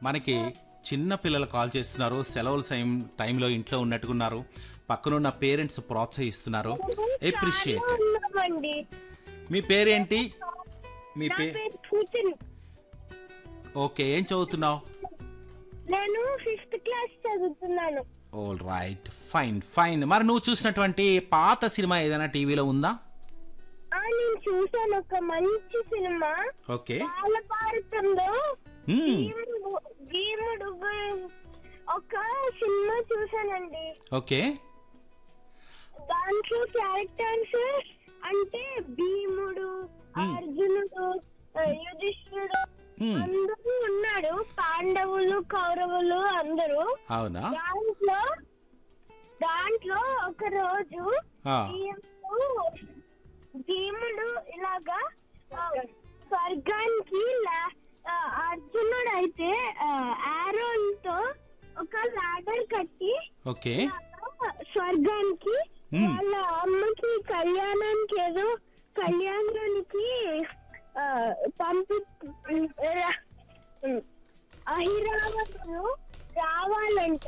మనకి చిన్న పిల్లలు కాల్ చేస్తున్నారు సెలవుల టైం టైంలో ఇంట్లో ఉన్నట్టుకున్నారు పక్కనున్న పేరెంట్స్ ప్రోత్సహిస్తున్నారు అప్రిషియేట్ చాలా ఉన్నామండి మీ పేరేంటి మీ నా పే పేరు పూజన్ ఓకే ఏం చదువుతున్నావు నేను ఫిఫ్త్ క్లాస్ చదువుతున్నాను ఓల్ రైట్ ఫైన్ ఫైన్ మరి నువ్వు చూసినటువంటి పాత సినిమా ఏదైనా టీవీలో ఉందా ఆ నేను చూసాను ఒక మంచి సినిమా ఓకే బాలభారతంలో మ్మ్. భీముడు భీముడు గు- ఒక సినిమా చూసానండి ఓకే దాంట్లో క్యారెక్టర్స్ అంటే భీముడు అర్జునుడు ఆ, యుధిష్ఠుడు Hmm. అందరూ ఉన్నాడు పాండవులు కౌరవులు అందరూ అవునా దాంట్లో దాంట్లో ఒక రోజు ఆ, భీముడు భీముడు ఇలాగా ఆ, స్వర్గానికి లా- ఆ, అర్జునుడు అయితే ఆరోన్తో ఒక లాడర్ కట్టి ఓకే ఇలాగా స్వర్గానికి Hmm. వాళ్ళ అమ్మకి కళ్యాణానికి ఏదో కళ్యాణానికి ఆ, పంపి ఐరావతులు రావాలంట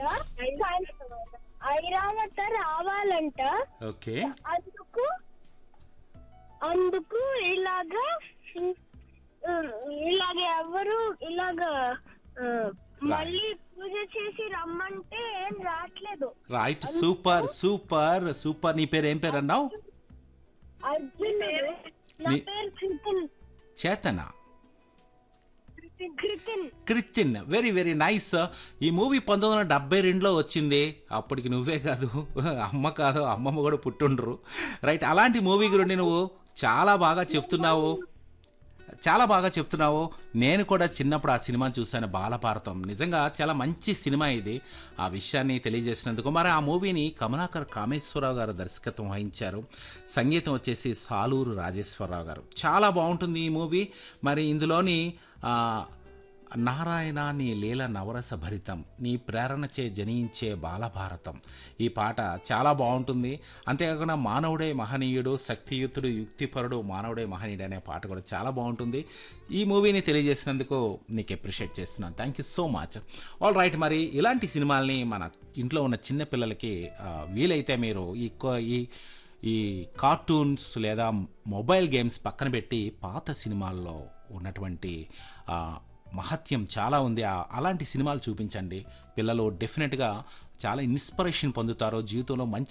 ఐరావత రావాలంట ఓకే అందుకు అందుకు ఇలాగా ఉమ్, ఇలాగ ఎవరు ఇలాగా ఆ, మళ్ళీ పూజ చేసి రమ్మంటే ఏం రావట్లేదు రైట్ సూపర్ సూపర్ సూపర్ నీ పేరు ఏం పేరు అన్నావు అర్జునుడు నా నీ- పేరు Kritin Chetana Kritin Christine very very nice ఈ మూవీ పంతొమ్మిది వందల డెబ్బై రెండులో వచ్చింది అప్పటికి నువ్వే కాదు అమ్మ కాదు అమ్మమ్మ కూడా పుట్టుండ్రు రైట్ అలాంటి మూవీ గురించి నువ్వు చాలా బాగా చెప్తున్నావు చాలా బాగా చెప్తున్నావు నేను కూడా చిన్నప్పుడు ఆ సినిమాని చూశాను బాలభారతం నిజంగా చాలా మంచి సినిమా ఇది ఆ విషయాన్ని తెలియజేసినందుకు మరి ఆ మూవీని కమలాకర్ కామేశ్వరరావు గారు దర్శకత్వం వహించారు సంగీతం వచ్చేసి సాలూరు రాజేశ్వరరావు గారు చాలా బాగుంటుంది ఈ మూవీ మరి ఇందులోని ఆ, నారాయణ నీ లీల నవరస భరితం నీ ప్రేరణచే జనించే బాలభారతం ఈ పాట చాలా బాగుంటుంది అంతేకాకుండా మానవుడే మహనీయుడు శక్తియుతుడు యుక్తిపరుడు మానవుడే మహనీయుడు అనే పాట కూడా చాలా బాగుంటుంది ఈ మూవీని తెలియజేసినందుకు నీకు అప్రిషియేట్ చేస్తున్నాను thank you so much all right మరి ఇలాంటి సినిమాల్ని మన ఇంట్లో ఉన్న చిన్న పిల్లలకి ఆ, వీలైతే మీరు ఈ కో- ఈ ఈ కార్టూన్స్ లేదా మొబైల్ గేమ్స్ పక్కన పెట్టి పాత సినిమాల్లో ఉన్నటువంటి ఆ, మహత్యం చాలా ఉంది ఆ- అలాంటి సినిమాలు చూపించండి పిల్లలు డెఫినెట్గా చాలా ఇన్స్పిరేషన్ పొందుతారు జీవితంలో మంచి